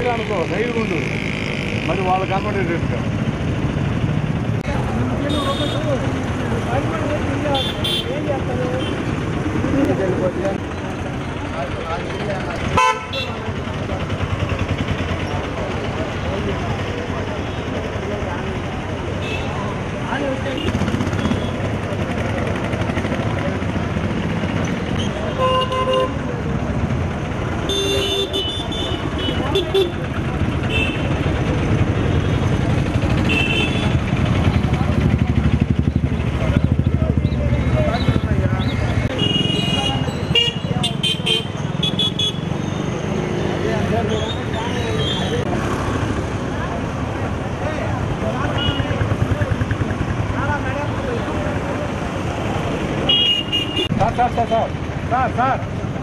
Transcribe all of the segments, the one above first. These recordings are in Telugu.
బాగా అనుకో ధైర్యం ఉండు మరి వాళ్ళు కాపాడేటట్టుగా sir sir sir sir sir sir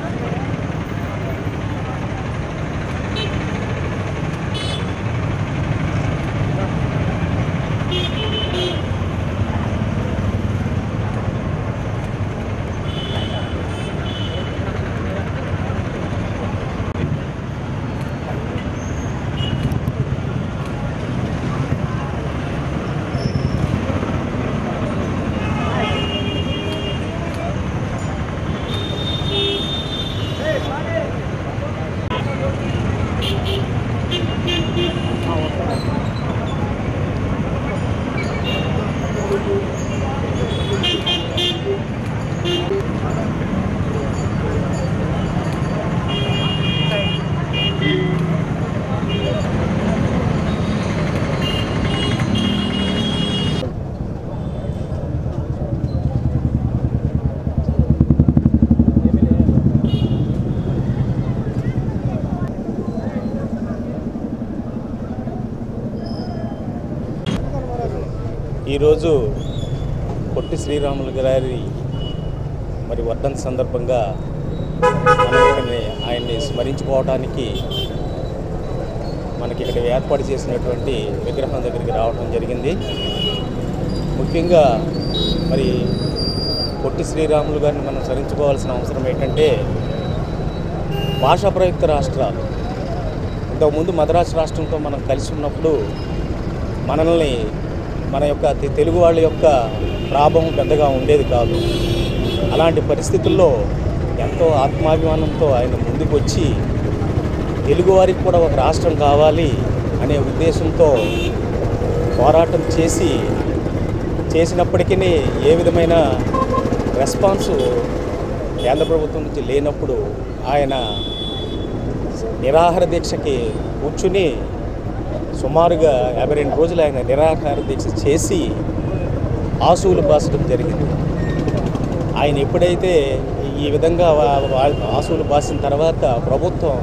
ఈరోజు పొట్టి శ్రీరాములు గారి మరి వర్ధన్ సందర్భంగా మనం ఇక్కడిని ఆయన్ని స్మరించుకోవడానికి మనకి ఇక్కడ ఏర్పాటు చేసినటువంటి విగ్రహం దగ్గరికి రావడం జరిగింది ముఖ్యంగా మరి పొట్టి శ్రీరాములు గారిని మనం స్మరించుకోవాల్సిన అవసరం ఏంటంటే భాషా ప్రయుక్త రాష్ట్రాలు ఇంతకుముందు మద్రాసు రాష్ట్రంతో మనం కలిసి ఉన్నప్పుడు మనల్ని మన యొక్క తె- తెలుగు వాళ్ళ యొక్క ప్రాభం పెద్దగా ఉండేది కాదు అలాంటి పరిస్థితుల్లో ఎంతో ఆత్మాభిమానంతో ఆయన ముందుకు వచ్చి తెలుగువారికి కూడా ఒక రాష్ట్రం కావాలి అనే ఉద్దేశంతో పోరాటం చేసి చేసినప్పటికీ ఏ విధమైన రెస్పాన్స్ కేంద్ర ప్రభుత్వం నుంచి లేనప్పుడు ఆయన నిరాహార దీక్షకి కూర్చుని సుమారుగా యాభై రెండు రోజులు ఆయన నిరాహార దీక్ష చేసి ఆసువులు బాసడం జరిగింది ఆయన ఎప్పుడైతే ఈ విధంగా వా- వా- ఆసువులు బాసిన తర్వాత ప్రభుత్వం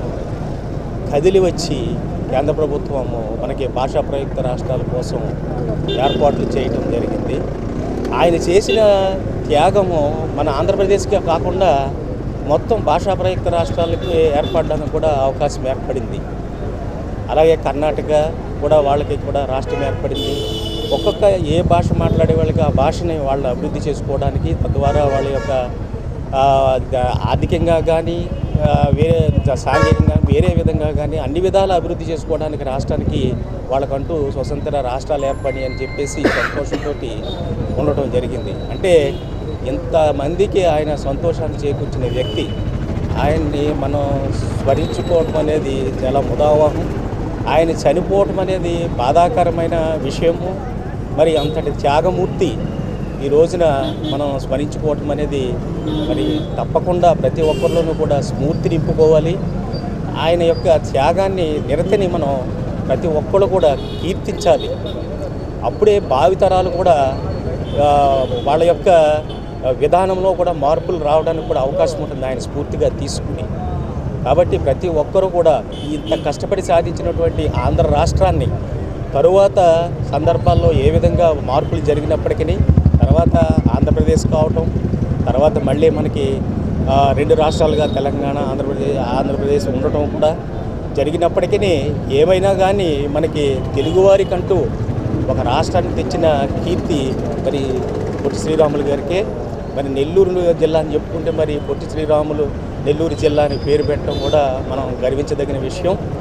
కదిలి వచ్చి కేంద్ర ప్రభుత్వము మనకి భాషా ప్రయుక్త రాష్ట్రాల కోసం ఏర్పాట్లు చేయటం జరిగింది ఆయన చేసిన త్యాగము మన ఆంధ్రప్రదేశ్కే కాకుండా మొత్తం భాషా ప్రయుక్త రాష్ట్రాలకి ఏర్పడడానికి కూడా అవకాశం ఏర్పడింది అలాగే కర్ణాటక కూడా వాళ్ళకి కూడా రాష్ట్రం ఏర్పడింది ఒక్కొక్క ఏ భాష మాట్లాడే వాళ్ళకి ఆ భాషని వాళ్ళు అభివృద్ధి చేసుకోవడానికి తద్వారా వాళ్ళ యొక్క ఆ, ద- ఆర్థికంగా కానీ ఆ, వేరే జ- సాంఘికంగా వేరే విధంగా కానీ అన్ని విధాలు అభివృద్ధి చేసుకోవడానికి రాష్ట్రానికి వాళ్ళకంటూ స్వతంత్ర రాష్ట్రాలు ఏర్పడి అని చెప్పేసి సంతోషంతో ఉండటం జరిగింది అంటే ఇంతమందికి ఆయన సంతోషాన్ని చేకూర్చిన వ్యక్తి ఆయన్ని మనం స్మరించుకోవడం అనేది చాలా ముదావహం ఆయన చనిపోవటం అనేది బాధాకరమైన విషయము మరి అంతటి త్యాగమూర్తి ఈ రోజున మనం స్మరించుకోవటం అనేది మరి తప్పకుండా ప్రతి ఒక్కరిలోనూ కూడా స్ఫూర్తి నింపుకోవాలి ఆయన యొక్క త్యాగాన్ని నిరతని మనం ప్రతి ఒక్కరు కూడా కీర్తించాలి అప్పుడే భావితరాలు కూడా ఆ, వాళ్ళ యొక్క ఆ, విధానంలో కూడా మార్పులు రావడానికి కూడా అవకాశం ఉంటుంది ఆయన స్ఫూర్తిగా తీసుకుని కాబట్టి ప్రతి ఒక్కరూ కూడా ఇంత కష్టపడి సాధించినటువంటి ఆంధ్ర రాష్ట్రాన్ని తరువాత సందర్భాల్లో ఏ విధంగా మార్పులు జరిగినప్పటికీ తర్వాత ఆంధ్రప్రదేశ్ కావటం తర్వాత మళ్ళీ మనకి ఆ, రెండు రాష్ట్రాలుగా తెలంగాణ ఆంధ్రప్రదేశ్ ఆంధ్రప్రదేశ్ ఉండటం కూడా జరిగినప్పటికీ ఏమైనా కానీ మనకి తెలుగువారికంటూ ఒక రాష్ట్రాన్ని తెచ్చిన కీర్తి మరి పొట్టి శ్రీరాములు గారికే మరి నెల్లూరు జిల్లా అని చెప్పుకుంటే మరి పొట్టి శ్రీరాములు నెల్లూరు జిల్లా అని పేరు పెట్టడం కూడా మనం గర్వించదగిన విషయం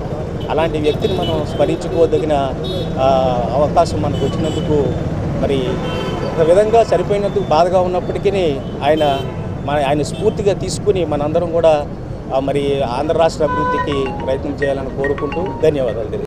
అలాంటి వ్యక్తిని మనం స్మరించుకోదగిన ఆ, అవకాశం మనకు వచ్చినందుకు మరి ఒక విధంగా చనిపోయినందుకు బాధగా ఉన్నప్పటికీ ఆయన మన ఆయన స్ఫూర్తిగా తీసుకుని మనందరం కూడా ఆ, మరి ఆంధ్ర రాష్ట్ర అభివృద్ధికి ప్రయత్నం చేయాలని కోరుకుంటూ ధన్యవాదాలు తెలియజేస్తున్నాను.